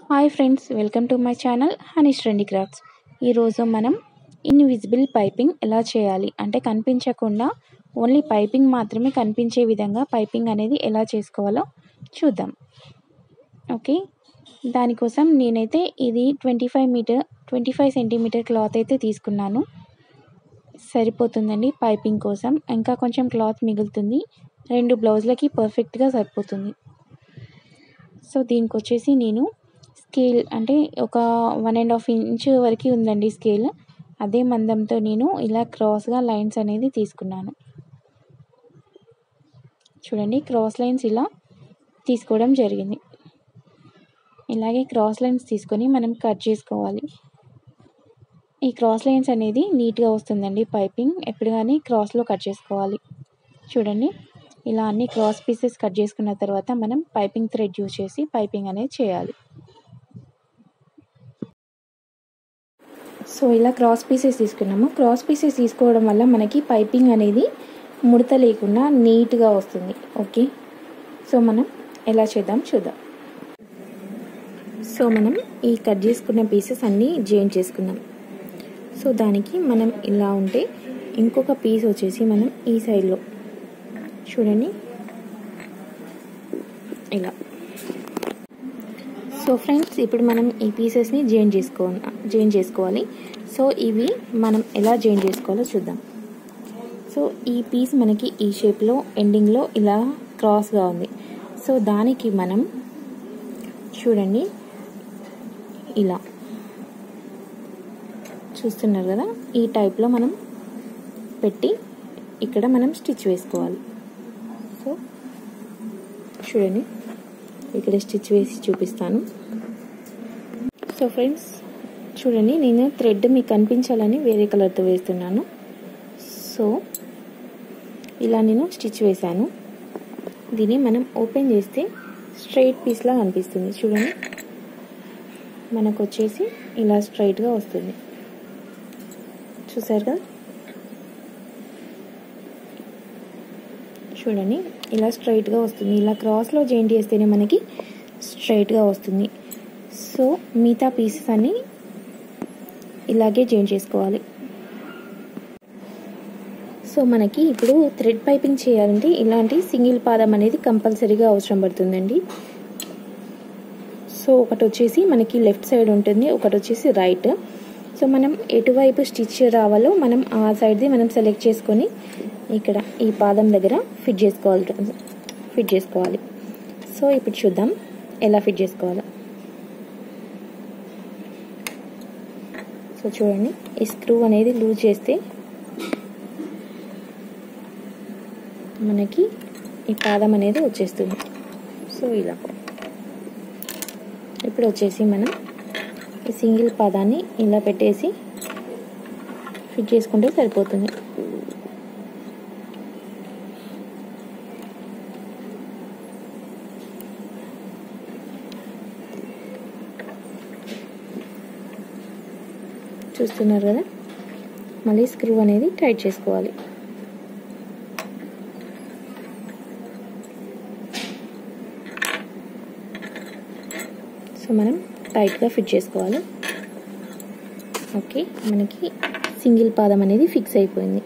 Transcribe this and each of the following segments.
hi friends welcome to my channel Hanish trendy crafts ఈరోజు మనం invisible piping ఎలా చేయాలి అంటే కనిపించకుండా ఓన్లీ పైపింగ్ మాత్రమే కనిపించే విధంగా పైపింగ్ అనేది ఎలా చేసుకోవాలో చూద్దాం ఓకే దానికోసం నేనైతే ఇది twenty five metre twenty five centimetre cloth అయితే తీసుకున్నాను సరిపోతుందండి పైపింగ్ కోసం ఇంకా కొంచెం క్లాత్ మిగులుతుంది రెండు బ్లౌజ్లకి పర్ఫెక్ట్గా సరిపోతుంది సో దీనికి వచ్చేసి నేను స్కేల్ అంటే ఒక వన్ అండ్ హాఫ్ ఇంచ్ వరకు ఉందండి స్కేల్ అదే మందంతో నేను ఇలా క్రాస్గా లైన్స్ అనేది తీసుకున్నాను చూడండి క్రాస్ లైన్స్ ఇలా తీసుకోవడం జరిగింది ఇలాగే క్రాస్ లైన్స్ తీసుకొని మనం కట్ చేసుకోవాలి ఈ క్రాస్ లైన్స్ అనేది నీట్గా వస్తుందండి పైపింగ్ ఎప్పుడు కానీ క్రాస్లో కట్ చేసుకోవాలి చూడండి ఇలా అన్ని క్రాస్ పీసెస్ కట్ చేసుకున్న తర్వాత మనం పైపింగ్ థ్రెడ్ యూజ్ చేసి పైపింగ్ అనేది చేయాలి సో ఇలా క్రాస్ పీసెస్ తీసుకున్నాము క్రాస్ పీసెస్ తీసుకోవడం వల్ల మనకి పైపింగ్ అనేది ముడత లేకుండా నీట్గా వస్తుంది ఓకే సో మనం ఎలా చేద్దాం చూద్దాం సో మనం ఈ కట్ చేసుకున్న పీసెస్ అన్నీ జాయిన్ చేసుకుందాం సో దానికి మనం ఇలా ఉంటే ఇంకొక పీస్ వచ్చేసి మనం ఈ సైడ్లో చూడండి ఇలా సో ఫ్రెండ్స్ ఇప్పుడు మనం ఈ పీసెస్ని జాయిన్ చేసుకోవాలి జాయిన్ చేసుకోవాలి సో ఇవి మనం ఎలా జాయిన్ చేసుకోవాలో చూద్దాం సో ఈ పీస్ మనకి ఈ షేప్లో ఎండింగ్లో ఇలా క్రాస్గా ఉంది సో దానికి మనం చూడండి ఇలా చూస్తున్నారు కదా ఈ టైప్లో మనం పెట్టి ఇక్కడ మనం స్టిచ్ వేసుకోవాలి సో చూడండి ఇక్కడ స్టిచ్ వేసి చూపిస్తాను సో ఫ్రెండ్స్ చూడండి నేను థ్రెడ్ మీకు కనిపించాలని వేరే కలర్తో వేస్తున్నాను సో ఇలా నేను స్టిచ్ వేశాను దీన్ని మనం ఓపెన్ చేస్తే స్ట్రైట్ పీస్లా కనిపిస్తుంది చూడండి మనకు వచ్చేసి ఇలా స్ట్రైట్గా వస్తుంది చూసారు కదా చూడండి ఇలా స్ట్రైట్గా వస్తుంది ఇలా క్రాస్లో జాయింట్ చేస్తేనే మనకి స్ట్రైట్గా వస్తుంది సో మిగతా పీసెస్ అన్నీ ఇలాగే జాయిన్ చేసుకోవాలి సో మనకి ఇప్పుడు థ్రెడ్ పైపింగ్ చేయాలంటే ఇలాంటి సింగిల్ పాదం అనేది కంపల్సరీగా అవసరం పడుతుందండి సో ఒకటి వచ్చేసి మనకి లెఫ్ట్ సైడ్ ఉంటుంది ఒకటి వచ్చేసి రైట్ సో మనం ఎటువైపు స్టిచ్ రావాలో మనం ఆ సైడ్ది మనం సెలెక్ట్ చేసుకొని ఇక్కడ ఈ పాదం దగ్గర ఫిట్ చేసుకోవాలి ఫిట్ చేసుకోవాలి సో ఇప్పుడు చూద్దాం ఎలా ఫిట్ చేసుకోవాలో సో చూడండి ఈ స్క్రూ అనేది లూజ్ చేస్తే మనకి ఈ పాదం అనేది వచ్చేస్తుంది సో ఇలా ఇప్పుడు వచ్చేసి మనం ఈ సింగిల్ పాదాన్ని ఇలా పెట్టేసి ఫిట్ చేసుకుంటే సరిపోతుంది చూస్తున్నారు కదా మళ్ళీ స్క్రూ అనేది టైట్ చేసుకోవాలి సో మనం టైట్గా ఫిట్ చేసుకోవాలి ఓకే మనకి సింగిల్ పాదం అనేది ఫిక్స్ అయిపోయింది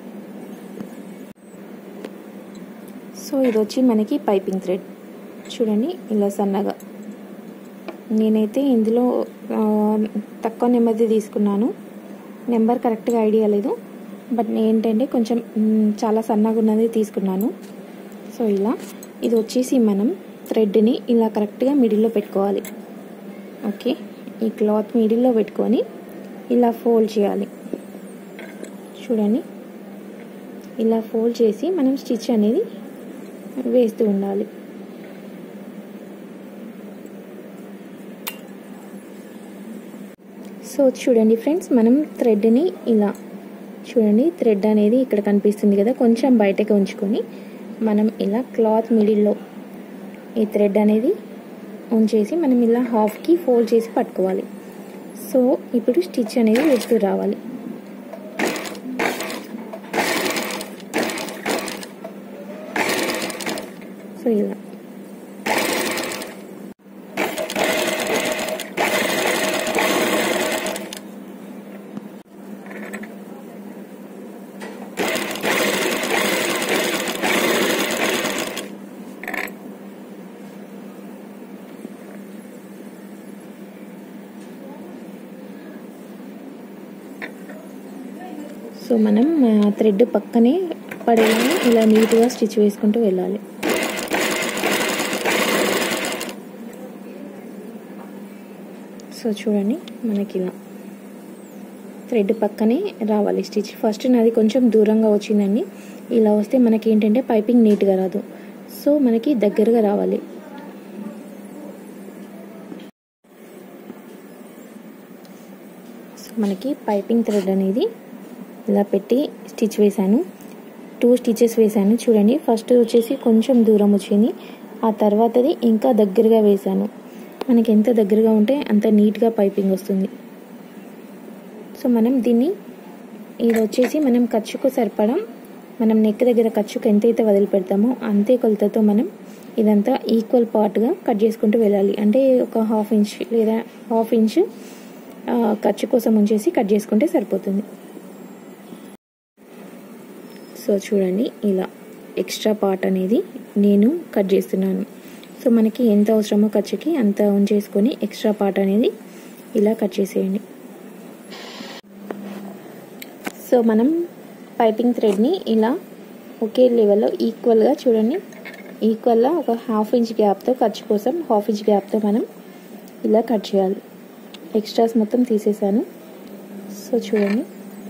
సో ఇది వచ్చి మనకి పైపింగ్ థ్రెడ్ చూడండి ఇలా సన్నగా నేనైతే ఇందులో తక్కువ నెమ్మది తీసుకున్నాను నెంబర్ కరెక్ట్గా ఐడియా లేదు బట్ ఏంటంటే కొంచెం చాలా సన్నగా ఉన్నది తీసుకున్నాను సో ఇలా ఇది వచ్చేసి మనం థ్రెడ్ని ఇలా కరెక్ట్గా మిడిల్లో పెట్టుకోవాలి ఓకే ఈ క్లాత్ మిడిల్లో పెట్టుకొని ఇలా ఫోల్డ్ చేయాలి చూడండి ఇలా ఫోల్డ్ చేసి మనం స్టిచ్ అనేది వేస్తూ ఉండాలి సో చూడండి ఫ్రెండ్స్ మనం థ్రెడ్ని ఇలా చూడండి థ్రెడ్ అనేది ఇక్కడ కనిపిస్తుంది కదా కొంచెం బయటకు ఉంచుకొని మనం ఇలా క్లాత్ మిడిల్లో ఈ థ్రెడ్ అనేది ఉంచేసి మనం ఇలా హాఫ్కి ఫోల్డ్ చేసి పట్టుకోవాలి సో ఇప్పుడు స్టిచ్ అనేది వేస్తూ రావాలి సో ఇలా సో మనం థ్రెడ్ పక్కనే పడేలా ఇలా నీట్గా స్టిచ్ వేసుకుంటూ వెళ్ళాలి సో చూడండి మనకి ఇలా థ్రెడ్ పక్కనే రావాలి స్టిచ్ ఫస్ట్ నాది కొంచెం దూరంగా వచ్చిందండి ఇలా వస్తే మనకి ఏంటంటే పైపింగ్ నీట్గా రాదు సో మనకి దగ్గరగా రావాలి సో మనకి పైపింగ్ థ్రెడ్ అనేది ఇలా పెట్టి స్టిచ్ వేశాను టూ స్టిచెస్ వేశాను చూడండి ఫస్ట్ వచ్చేసి కొంచెం దూరం వచ్చింది ఆ తర్వాతది ఇంకా దగ్గరగా వేశాను మనకి ఎంత దగ్గరగా ఉంటే అంత నీట్గా పైపింగ్ వస్తుంది సో మనం దీన్ని ఇది వచ్చేసి మనం ఖర్చుకు సరిపడం మనం నెక్ దగ్గర ఖర్చుకు ఎంతైతే వదిలిపెడతామో అంతే కొలతతో మనం ఇదంతా ఈక్వల్ పార్ట్గా కట్ చేసుకుంటూ వెళ్ళాలి అంటే ఒక హాఫ్ ఇంచ్ లేదా హాఫ్ ఇంచ్ ఖర్చు కోసం ఉంచేసి కట్ చేసుకుంటే సరిపోతుంది సో చూడండి ఇలా ఎక్స్ట్రా పార్ట్ అనేది నేను కట్ చేస్తున్నాను సో మనకి ఎంత అవసరమో ఖర్చుకి అంత ఉంచేసుకొని ఎక్స్ట్రా పార్ట్ అనేది ఇలా కట్ చేసేయండి సో మనం పైపింగ్ థ్రెడ్ని ఇలా ఒకే లెవెల్లో ఈక్వల్గా చూడండి ఈక్వల్గా ఒక హాఫ్ ఇంచ్ గ్యాప్తో ఖర్చు కోసం హాఫ్ ఇంచ్ గ్యాప్తో మనం ఇలా కట్ చేయాలి ఎక్స్ట్రాస్ మొత్తం తీసేసాను సో చూడండి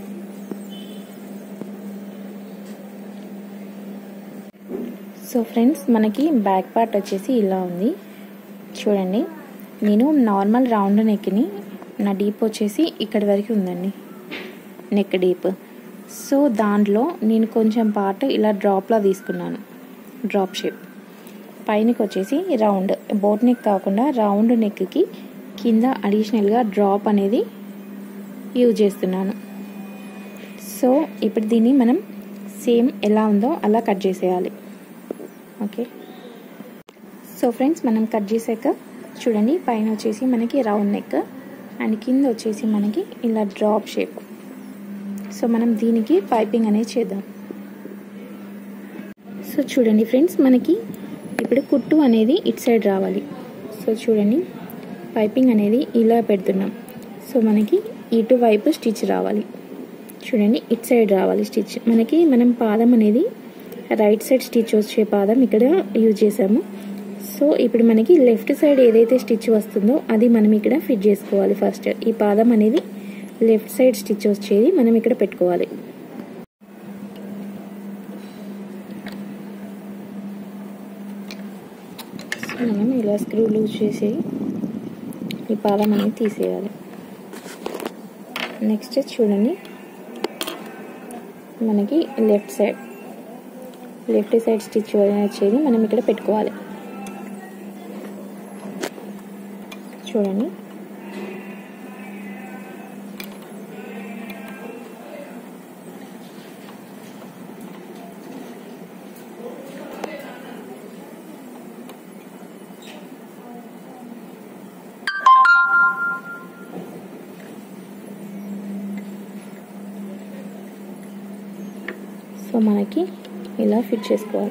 సో ఫ్రెండ్స్ మనకి బ్యాక్ పార్ట్ వచ్చేసి ఇలా ఉంది చూడండి నేను నార్మల్ రౌండ్ నెక్ని నా డీప్ వచ్చేసి ఇక్కడి వరకు ఉందండి నెక్ డీప్ సో దాంట్లో నేను కొంచెం పార్ట్ ఇలా డ్రాప్లా తీసుకున్నాను డ్రాప్ షేప్ పైనకి వచ్చేసి రౌండ్ బోట్ నెక్ కాకుండా రౌండ్ నెక్కి కింద అడిషనల్గా డ్రాప్ అనేది యూజ్ చేస్తున్నాను సో ఇప్పుడు దీన్ని మనం సేమ్ ఎలా ఉందో అలా కట్ చేసేయాలి ఓకే సో ఫ్రెండ్స్ మనం కట్ చేసాక చూడండి పైన వచ్చేసి మనకి రౌండ్ నెక్ అండ్ కింద వచ్చేసి మనకి ఇలా డ్రాప్ షేప్ సో మనం దీనికి పైపింగ్ అనేది చేద్దాం సో చూడండి ఫ్రెండ్స్ మనకి ఇప్పుడు కుట్టు అనేది ఇటు సైడ్ రావాలి సో చూడండి పైపింగ్ అనేది ఇలా పెడుతున్నాం సో మనకి ఇటువైపు స్టిచ్ రావాలి చూడండి ఇటు సైడ్ రావాలి స్టిచ్ మనకి మనం పాదం అనేది రైట్ సైడ్ స్టిచ్ వచ్చే పాదం ఇక్కడ యూజ్ చేసాము సో ఇప్పుడు మనకి లెఫ్ట్ సైడ్ ఏదైతే స్టిచ్ వస్తుందో అది మనం ఇక్కడ ఫిట్ చేసుకోవాలి ఫస్ట్ ఈ పాదం అనేది లెఫ్ట్ సైడ్ స్టిచ్ వచ్చేది మనం ఇక్కడ పెట్టుకోవాలి సో మనం ఇలా స్క్రూ లూజ్ చేసి ఈ పాదం అనేది తీసేయాలి నెక్స్ట్ చూడండి మనకి left side left side stitch వచ్చేది మనం ఇక్కడ పెట్టుకోవాలి చూడండి సో మనకి ఇలా ఫిట్ చేసుకోవాలి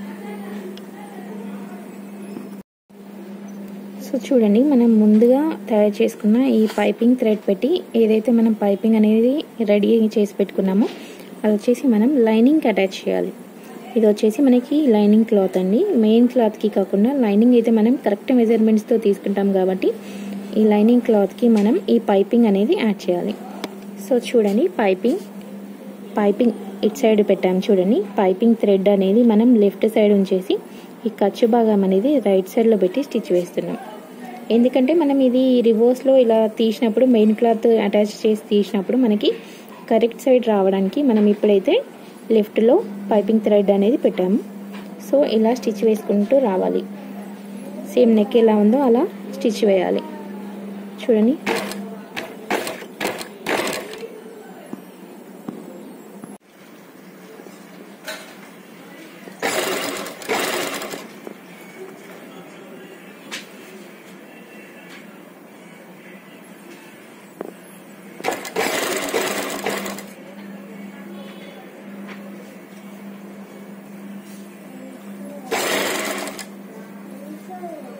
సో చూడండి మనం ముందుగా తయారు చేసుకున్న ఈ పైపింగ్ థ్రెడ్ పెట్టి ఏదైతే మనం పైపింగ్ అనేది రెడీ చేసి పెట్టుకున్నామో అది వచ్చేసి మనం లైనింగ్కి అటాచ్ చేయాలి ఇది వచ్చేసి మనకి లైనింగ్ క్లాత్ అండి మెయిన్ క్లాత్కి కాకుండా లైనింగ్ అయితే మనం కరెక్ట్ మెజర్మెంట్స్తో తీసుకుంటాం కాబట్టి ఈ లైనింగ్ క్లాత్కి మనం ఈ పైపింగ్ అనేది యాడ్ చేయాలి సో చూడండి పైపింగ్ పైపింగ్ ఇటు సైడ్ పెట్టాము చూడండి పైపింగ్ థ్రెడ్ అనేది మనం లెఫ్ట్ సైడ్ ఉంచేసి ఈ ఖర్చు భాగం అనేది రైట్ సైడ్లో పెట్టి స్టిచ్ వేస్తున్నాం ఎందుకంటే మనం ఇది రివర్స్లో ఇలా తీసినప్పుడు మెయిన్ క్లాత్ అటాచ్ చేసి తీసినప్పుడు మనకి కరెక్ట్ సైడ్ రావడానికి మనం ఇప్పుడైతే లెఫ్ట్లో పైపింగ్ థ్రెడ్ అనేది పెట్టాము సో ఇలా స్టిచ్ వేసుకుంటూ రావాలి సేమ్ నెక్ ఎలా ఉందో అలా స్టిచ్ వేయాలి చూడండి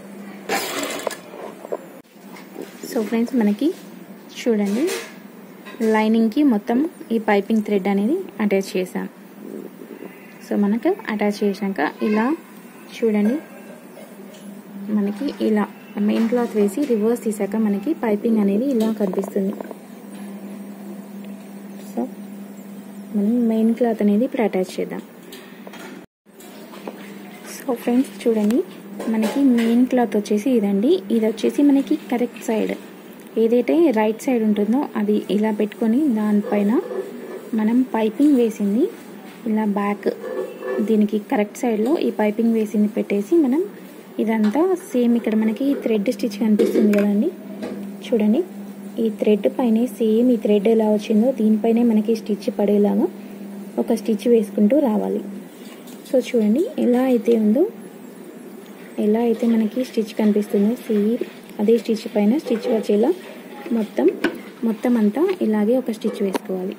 సో ఫ్రెండ్స్ మనకి చూడండి లైనింగ్కి మొత్తం ఈ పైపింగ్ థ్రెడ్ అనేది అటాచ్ చేసాం సో మనకు అటాచ్ చేశాక ఇలా చూడండి మనకి ఇలా మెయిన్ క్లాత్ వేసి రివర్స్ తీసాక మనకి పైపింగ్ అనేది ఇలా కనిపిస్తుంది సో మనం మెయిన్ క్లాత్ అనేది ఇప్పుడు అటాచ్ చేద్దాం సో ఫ్రెండ్స్ చూడండి మనకి మెయిన్ క్లాత్ వచ్చేసి ఇదండి ఇది వచ్చేసి మనకి కరెక్ట్ సైడ్ ఏదైతే రైట్ సైడ్ ఉంటుందో అది ఇలా పెట్టుకొని దానిపైన మనం పైపింగ్ వేసింది ఇలా బ్యాక్ దీనికి కరెక్ట్ సైడ్లో ఈ పైపింగ్ వేసింది పెట్టేసి మనం ఇదంతా సేమ్ ఇక్కడ మనకి థ్రెడ్ స్టిచ్ కనిపిస్తుంది కదండి చూడండి ఈ థ్రెడ్ పైనే సేమ్ ఈ థ్రెడ్ ఎలా వచ్చిందో దీనిపైనే మనకి స్టిచ్ పడేలాగా ఒక స్టిచ్ వేసుకుంటూ రావాలి సో చూడండి ఎలా అయితే ఉందో ఎలా అయితే మనకి స్టిచ్ కనిపిస్తుందో సేమ్ అదే స్టిచ్ పైన స్టిచ్ వచ్చేలా మొత్తం మొత్తం అంతా ఇలాగే ఒక స్టిచ్ వేసుకోవాలి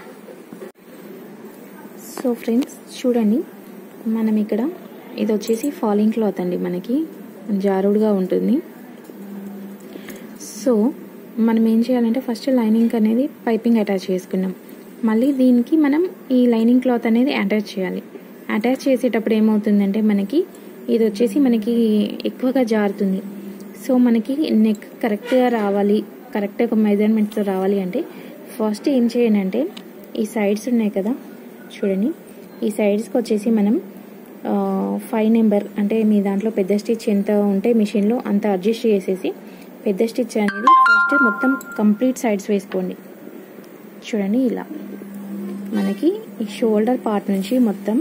సో ఫ్రెండ్స్ చూడండి మనం ఇక్కడ ఇది వచ్చేసి ఫాలింగ్ క్లాత్ అండి మనకి జారుడుగా ఉంటుంది సో మనం ఏం చేయాలంటే ఫస్ట్ లైనింగ్ అనేది పైపింగ్ అటాచ్ చేసుకున్నాం మళ్ళీ దీనికి మనం ఈ లైనింగ్ క్లాత్ అనేది అటాచ్ చేయాలి అటాచ్ చేసేటప్పుడు ఏమవుతుందంటే మనకి ఇది వచ్చేసి మనకి ఎక్కువగా జారుతుంది సో మనకి నెక్ కరెక్ట్గా రావాలి కరెక్ట్గా ఒక మెజర్మెంట్తో రావాలి అంటే ఫస్ట్ ఏం చేయండి అంటే ఈ సైడ్స్ ఉన్నాయి కదా చూడండి ఈ సైడ్స్కి వచ్చేసి మనం ఫైవ్ నెంబర్ అంటే మీ దాంట్లో పెద్ద స్టిచ్ ఎంత ఉంటే మిషన్లో అంత అడ్జస్ట్ చేసేసి పెద్ద స్టిచ్ అనేది ఫస్ట్ మొత్తం కంప్లీట్ సైడ్స్ వేసుకోండి చూడండి ఇలా మనకి ఈ షోల్డర్ పార్ట్ నుంచి మొత్తం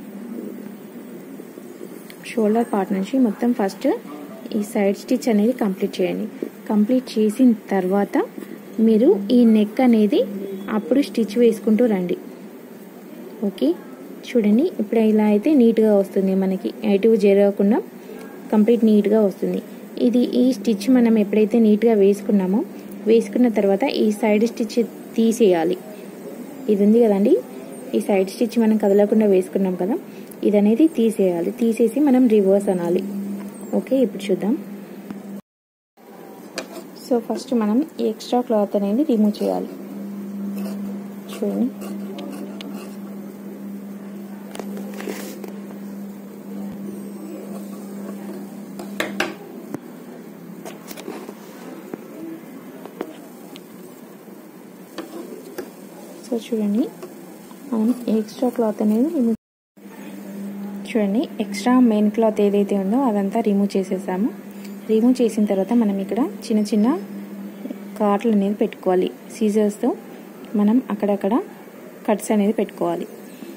షోల్డర్ పార్ట్ నుంచి మొత్తం ఫస్ట్ ఈ సైడ్ స్టిచ్ అనేది కంప్లీట్ చేయండి కంప్లీట్ చేసిన తర్వాత మీరు ఈ నెక్ అనేది అప్పుడు స్టిచ్ వేసుకుంటూ రండి ఓకే చూడండి ఇప్పుడు ఇలా అయితే నీట్గా వస్తుంది మనకి ఎటు జరగకుండా కంప్లీట్ నీట్గా వస్తుంది ఇది ఈ స్టిచ్ మనం ఎప్పుడైతే నీట్గా వేసుకున్నామో వేసుకున్న తర్వాత ఈ సైడ్ స్టిచ్ తీసేయాలి ఇది ఉంది కదండి ఈ సైడ్ స్టిచ్ మనం కదలకుండా వేసుకున్నాం కదా ఇది అనేది తీసేయాలి తీసేసి మనం రివర్స్ అనాలి ఓకే ఇప్పుడు చూద్దాం సో ఫస్ట్ మనం ఈ ఎక్స్ట్రా క్లాత్ అనేది రిమూవ్ చేయాలి చూడండి సో చూడండి మనం ఎక్స్ట్రా క్లాత్ అనేది రిమూవ్ చూడండి ఎక్స్ట్రా మెయిన్ క్లాత్ ఏదైతే ఉందో అదంతా రిమూవ్ చేసేసాము రిమూవ్ చేసిన తర్వాత మనం ఇక్కడ చిన్న చిన్న కాట్లు అనేది పెట్టుకోవాలి సీజర్స్తో మనం అక్కడక్కడ కట్స్ అనేది పెట్టుకోవాలి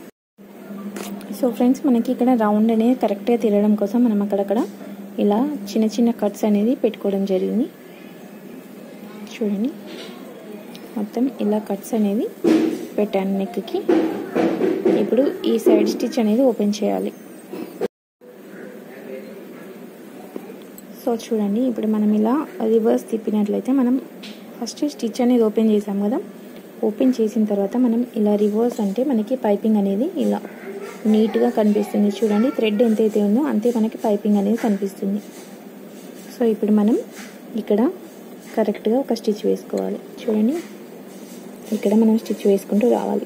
సో ఫ్రెండ్స్ మనకి ఇక్కడ రౌండ్ అనేది కరెక్ట్గా తిరగడం కోసం మనం అక్కడక్కడ ఇలా చిన్న చిన్న కట్స్ అనేది పెట్టుకోవడం జరిగింది చూడండి మొత్తం ఇలా కట్స్ అనేది పెట్టాను నెక్కి ఇప్పుడు ఈ సైడ్ స్టిచ్ అనేది ఓపెన్ చేయాలి సో చూడండి ఇప్పుడు మనం ఇలా రివర్స్ తిప్పినట్లయితే మనం ఫస్ట్ స్టిచ్ అనేది ఓపెన్ చేసాం కదా ఓపెన్ చేసిన తర్వాత మనం ఇలా రివర్స్ అంటే మనకి పైపింగ్ అనేది ఇలా నీట్గా కనిపిస్తుంది చూడండి థ్రెడ్ ఎంతైతే ఉందో అంతే మనకి పైపింగ్ అనేది కనిపిస్తుంది సో ఇప్పుడు మనం ఇక్కడ కరెక్ట్గా ఒక స్టిచ్ వేసుకోవాలి చూడండి ఇక్కడ మనం స్టిచ్ వేసుకుంటూ రావాలి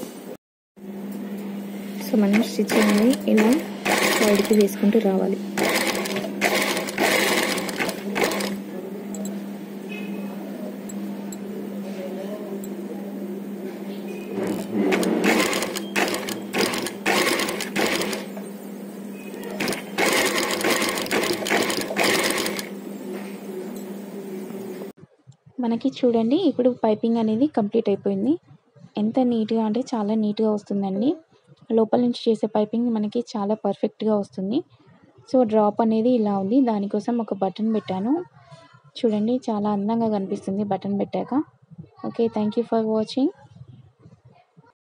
సో మనం స్టిచ్ అనేది ఇలా సైడ్కి వేసుకుంటూ రావాలి మనకి చూడండి ఇప్పుడు పైపింగ్ అనేది కంప్లీట్ అయిపోయింది ఎంత నీట్గా అంటే చాలా నీట్గా వస్తుందండి లోపల నుంచి చేసే పైపింగ్ మనకి చాలా పర్ఫెక్ట్గా వస్తుంది సో డ్రాప్ అనేది ఇలా ఉంది దానికోసం ఒక బటన్ పెట్టాను చూడండి చాలా అందంగా కనిపిస్తుంది బటన్ పెట్టాక okay thank you for watching